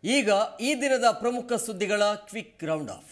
ಈಗ ಈ ದಿನದ ಪ್ರಮುಖ ಸುದ್ದಿಗಳ ಕ್ವಿಕ್ ರೌಂಡ್ ಆಫ್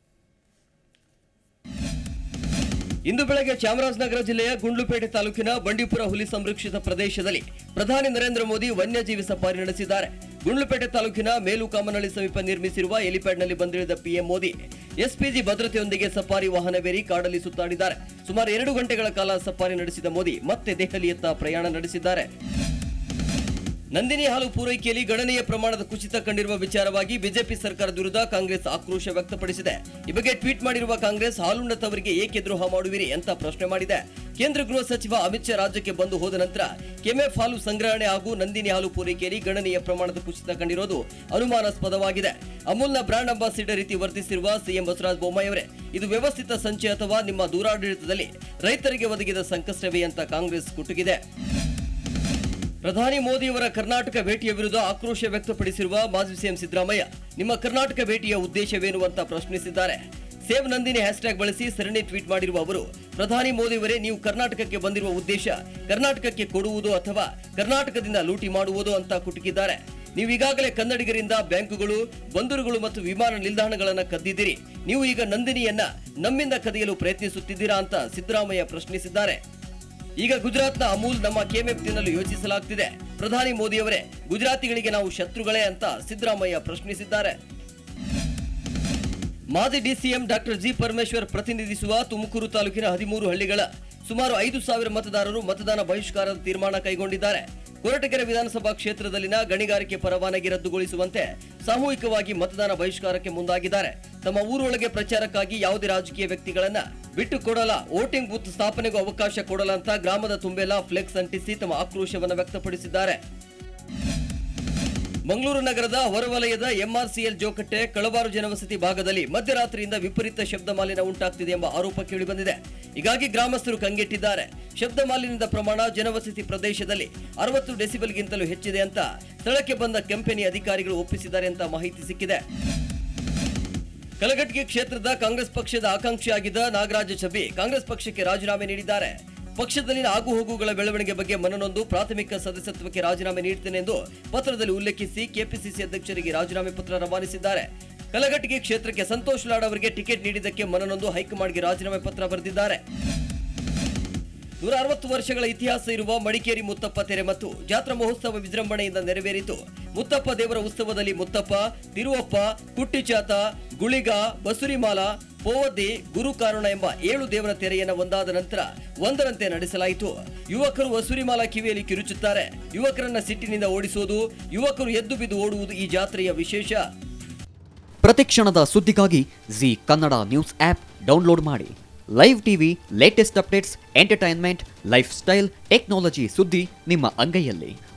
ಇಂದು ಬೆಳಗ್ಗೆ ಚಾಮರಾಜನಗರ ಜಿಲ್ಲೆಯ ಗುಂಡ್ಲುಪೇಟೆ ತಾಲೂಕಿನ ಬಂಡೀಪುರ ಹುಲಿ ಸಂರಕ್ಷಿತ ಪ್ರದೇಶದಲ್ಲಿ ಪ್ರಧಾನಿ ನರೇಂದ್ರ ಮೋದಿ ವನ್ಯಜೀವಿ ಸಫಾರಿ ನಡೆಸಿದ್ದಾರೆ ಗುಂಡ್ಲುಪೇಟೆ ತಾಲೂಕಿನ ಮೇಲುಕಾಮನಹಳ್ಳಿ ಸಮೀಪ ನಿರ್ಮಿಸಿರುವ ಹೆಲಿಪ್ಯಾಡ್ನಲ್ಲಿ ಬಂದಿಳಿದ ಪಿಎಂ ಮೋದಿ ಎಸ್ಪಿಜಿ ಭದ್ರತೆಯೊಂದಿಗೆ ಸಫಾರಿ ವಾಹನವೇರಿ ಕಾಡಲ್ಲಿ ಸುತ್ತಾಡಿದ್ದಾರೆ ಸುಮಾರು ಎರಡು ಗಂಟೆಗಳ ಕಾಲ ಸಫಾರಿ ನಡೆಸಿದ ಮೋದಿ ಮತ್ತೆ ದೆಹಲಿಯತ್ತ ಪ್ರಯಾಣ ನಡೆಸಿದ್ದಾರೆ ನಂದಿನಿ ಹಾಲು ಪೂರೈಕೆಯಲ್ಲಿ ಗಣನೀಯ ಪ್ರಮಾಣದ ಕುಸಿತ ಕಂಡಿರುವ ವಿಚಾರವಾಗಿ ಬಿಜೆಪಿ ಸರ್ಕಾರದ ವಿರುದ್ಧ ಕಾಂಗ್ರೆಸ್ ಆಕ್ರೋಶ ವ್ಯಕ್ತಪಡಿಸಿದೆ ಈ ಬಗ್ಗೆ ಟ್ವೀಟ್ ಮಾಡಿರುವ ಕಾಂಗ್ರೆಸ್ ಹಾಲುಣ್ಣತವರಿಗೆ ಏಕೆ ದ್ರೋಹ ಮಾಡುವಿರಿ ಅಂತ ಪ್ರಶ್ನೆ ಮಾಡಿದೆ ಕೇಂದ್ರ ಗೃಹ ಸಚಿವ ಅಮಿತ್ ಶಾ ರಾಜ್ಯಕ್ಕೆ ಬಂದು ಹೋದ ನಂತರ ಕೆಎಂಎಫ್ ಹಾಲು ಸಂಗ್ರಹಣೆ ಹಾಗೂ ನಂದಿನಿ ಹಾಲು ಪೂರೈಕೆಯಲ್ಲಿ ಗಣನೀಯ ಪ್ರಮಾಣದ ಕುಸಿತ ಕಂಡಿರೋದು ಅನುಮಾನಾಸ್ಪದವಾಗಿದೆ ಅಮೂಲ್ನ ಬ್ರಾಂಡ್ ಅಂಬಾಸಿಡರ್ ರೀತಿ ವರ್ತಿಸಿರುವ ಸಿಎಂ ಬಸವರಾಜ ಬೊಮ್ಮಾಯಿಯವರೇ ಇದು ವ್ಯವಸ್ಥಿತ ಸಂಚೆ ಅಥವಾ ನಿಮ್ಮ ದೂರಾಡಳಿತದಲ್ಲಿ ರೈತರಿಗೆ ಒದಗಿದ ಸಂಕಷ್ಟವೇ ಅಂತ ಕಾಂಗ್ರೆಸ್ ಕುಟುಕಿದೆ ಪ್ರಧಾನಿ ಮೋದಿಯವರ ಕರ್ನಾಟಕ ಭೇಟಿಯ ವಿರುದ್ಧ ಆಕ್ರೋಶ ವ್ಯಕ್ತಪಡಿಸಿರುವ ಮಾಜಿ ಸಿಎಂ ಸಿದ್ದರಾಮಯ್ಯ ನಿಮ್ಮ ಕರ್ನಾಟಕ ಭೇಟಿಯ ಉದ್ದೇಶವೇನು ಅಂತ ಪ್ರಶ್ನಿಸಿದ್ದಾರೆ ಸೇವ್ ನಂದಿನಿ ಹ್ಯಾಶ್ಟ್ಯಾಗ್ ಬಳಸಿ ಸರಣಿ ಟ್ವೀಟ್ ಮಾಡಿರುವ ಅವರು ಪ್ರಧಾನಿ ಮೋದಿಯವರೇ ನೀವು ಕರ್ನಾಟಕಕ್ಕೆ ಬಂದಿರುವ ಉದ್ದೇಶ ಕರ್ನಾಟಕಕ್ಕೆ ಕೊಡುವುದು ಅಥವಾ ಕರ್ನಾಟಕದಿಂದ ಲೂಟಿ ಮಾಡುವುದು ಅಂತ ಕುಟುಕಿದ್ದಾರೆ ನೀವು ಈಗಾಗಲೇ ಕನ್ನಡಿಗರಿಂದ ಬ್ಯಾಂಕುಗಳು ಬಂದರುಗಳು ಮತ್ತು ವಿಮಾನ ನಿಲ್ದಾಣಗಳನ್ನು ಕದ್ದಿದ್ದೀರಿ ನೀವು ಈಗ ನಂದಿನಿಯನ್ನ ನಮ್ಮಿಂದ ಕದಿಯಲು ಪ್ರಯತ್ನಿಸುತ್ತಿದ್ದೀರಾ ಅಂತ ಸಿದ್ದರಾಮಯ್ಯ ಪ್ರಶ್ನಿಸಿದ್ದಾರೆ ಈಗ ಗುಜರಾತ್ನ ಅಮೂಲ್ ನಮ್ಮ ಕೆಎಂಎಫ್ ತಿನ್ನಲು ಯೋಚಿಸಲಾಗ್ತಿದೆ ಪ್ರಧಾನಿ ಮೋದಿಯವರೇ ಗುಜರಾತಿಗಳಿಗೆ ನಾವು ಶತ್ರುಗಳೇ ಅಂತ ಸಿದ್ದರಾಮಯ್ಯ ಪ್ರಶ್ನಿಸಿದ್ದಾರೆ ಮಾಜಿ ಡಿಸಿಎಂ ಡಾಕ್ಟರ್ ಜಿ ಪರಮೇಶ್ವರ್ ಪ್ರತಿನಿಧಿಸುವ ತುಮಕೂರು ತಾಲೂಕಿನ ಹದಿಮೂರು ಹಳ್ಳಿಗಳ ಸುಮಾರು ಐದು ಸಾವಿರ ಮತದಾರರು ಮತದಾನ ಬಹಿಷ್ಕಾರದ ತೀರ್ಮಾನ ಕೈಗೊಂಡಿದ್ದಾರೆ ಕೊರಟಗೆರೆ ವಿಧಾನಸಭಾ ಕ್ಷೇತ್ರದಲ್ಲಿನ ಗಣಿಗಾರಿಕೆ ಪರವಾನಗಿ ರದ್ದುಗೊಳಿಸುವಂತೆ ಸಾಮೂಹಿಕವಾಗಿ ಮತದಾನ ಬಹಿಷ್ಕಾರಕ್ಕೆ ಮುಂದಾಗಿದ್ದಾರೆ ತಮ್ಮ ಊರೊಳಗೆ ಪ್ರಚಾರಕ್ಕಾಗಿ ಯಾವುದೇ ರಾಜಕೀಯ ವ್ಯಕ್ತಿಗಳನ್ನ ಬಿಟ್ಟು ಕೊಡಲ್ಲ ವೋಟಿಂಗ್ ಬೂತ್ ಸ್ಥಾಪನೆಗೂ ಅವಕಾಶ ಕೊಡಲ್ಲ ಅಂತ ಗ್ರಾಮದ ತುಂಬೆಲ್ಲ ಫ್ಲೆಕ್ಸ್ ಅಂಟಿಸಿ ತಮ್ಮ ಆಕ್ರೋಶವನ್ನು ವ್ಯಕ್ತಪಡಿಸಿದ್ದಾರೆ ಮಂಗಳೂರು ನಗರದ ಹೊರವಲಯದ ಎಂಆರ್ಸಿಎಲ್ ಜೋಕಟ್ಟೆ ಕಳವಾರು ಜನವಸತಿ ಭಾಗದಲ್ಲಿ ಮಧ್ಯರಾತ್ರಿಯಿಂದ ವಿಪರೀತ ಶಬ್ದ ಮಾಲಿನ್ಯ ಉಂಟಾಗ್ತಿದೆ ಎಂಬ ಆರೋಪ ಕೇಳಿಬಂದಿದೆ ಹೀಗಾಗಿ ಗ್ರಾಮಸ್ಥರು ಕಂಗೆಟ್ಟಿದ್ದಾರೆ ಶಬ್ದ ಮಾಲಿನ್ಯದ ಪ್ರಮಾಣ ಜನವಸತಿ ಪ್ರದೇಶದಲ್ಲಿ ಅರವತ್ತು ಡೆಸಿಬಲ್ಗಿಂತಲೂ ಹೆಚ್ಚಿದೆ ಅಂತ ಸ್ಥಳಕ್ಕೆ ಬಂದ ಕಂಪನಿ ಅಧಿಕಾರಿಗಳು ಒಪ್ಪಿಸಿದ್ದಾರೆ ಅಂತ ಮಾಹಿತಿ ಸಿಕ್ಕಿದೆ ಕಲಘಟಗಿ ಕ್ಷೇತ್ರದ ಕಾಂಗ್ರೆಸ್ ಪಕ್ಷದ ಆಕಾಂಕ್ಷಿಯಾಗಿದ್ದ ನಾಗರಾಜ ಛಬಿ ಕಾಂಗ್ರೆಸ್ ಪಕ್ಷಕ್ಕೆ ರಾಜೀನಾಮೆ ನೀಡಿದ್ದಾರೆ ಪಕ್ಷದಲ್ಲಿನ ಆಗುಹೋಗುಗಳ ಬೆಳವಣಿಗೆ ಬಗ್ಗೆ ಮನನೊಂದು ಪ್ರಾಥಮಿಕ ಸದಸ್ಯತ್ವಕ್ಕೆ ರಾಜೀನಾಮೆ ನೀಡುತ್ತೇನೆ ಎಂದು ಪತ್ರದಲ್ಲಿ ಉಲ್ಲೇಖಿಸಿ ಕೆಪಿಸಿಸಿ ಅಧ್ಯಕ್ಷರಿಗೆ ರಾಜೀನಾಮೆ ಪತ್ರ ರವಾನಿಸಿದ್ದಾರೆ ಕಲಘಟಗಿ ಕ್ಷೇತ್ರಕ್ಕೆ ಸಂತೋಷ್ ಲಾಡ್ ಅವರಿಗೆ ಟಿಕೆಟ್ ನೀಡಿದ್ದಕ್ಕೆ ಮನನೊಂದು ಹೈಕಮಾಂಡ್ಗೆ ರಾಜೀನಾಮೆ ಪತ್ರ ಬರೆದಿದ್ದಾರೆ ನೂರ ಅರವತ್ತು ವರ್ಷಗಳ ಇತಿಹಾಸ ಇರುವ ಮಡಿಕೇರಿ ಮುತ್ತಪ್ಪ ತೆರೆ ಮತ್ತು ಜಾತ್ರಾ ಮಹೋತ್ಸವ ವಿಜೃಂಭಣೆಯಿಂದ ನೆರವೇರಿತು ಮುತ್ತಪ್ಪ ದೇವರ ಉತ್ಸವದಲ್ಲಿ ಮುತ್ತಪ್ಪ ತಿರುವಪ್ಪ ಕುಟ್ಟಿಚಾತ ಗುಳಿಗ ಬಸುರಿಮಾಲ ಪೋವದ್ದಿ ಗುರುಕಾರಣ ಎಂಬ ಏಳು ದೇವರ ತೆರೆಯನ್ನ ಒಂದಾದ ನಂತರ ಒಂದರಂತೆ ನಡೆಸಲಾಯಿತು ಯುವಕರು ವಸುರಿಮಾಲ ಕಿವಿಯಲ್ಲಿ ಕಿರುಚುತ್ತಾರೆ ಯುವಕರನ್ನ ಸಿಟ್ಟಿನಿಂದ ಓಡಿಸುವುದು ಯುವಕರು ಎದ್ದು ಬಿದ್ದು ಓಡುವುದು ಈ ಜಾತ್ರೆಯ ವಿಶೇಷ ಪ್ರತಿಕ್ಷಣದ ಸುದ್ದಿಗಾಗಿ Zee Kannada news app download ಮಾಡಿ live TV latest updates entertainment lifestyle technology ಸುದ್ದಿ ನಿಮ್ಮ ಅಂಗೈಯಲ್ಲಿ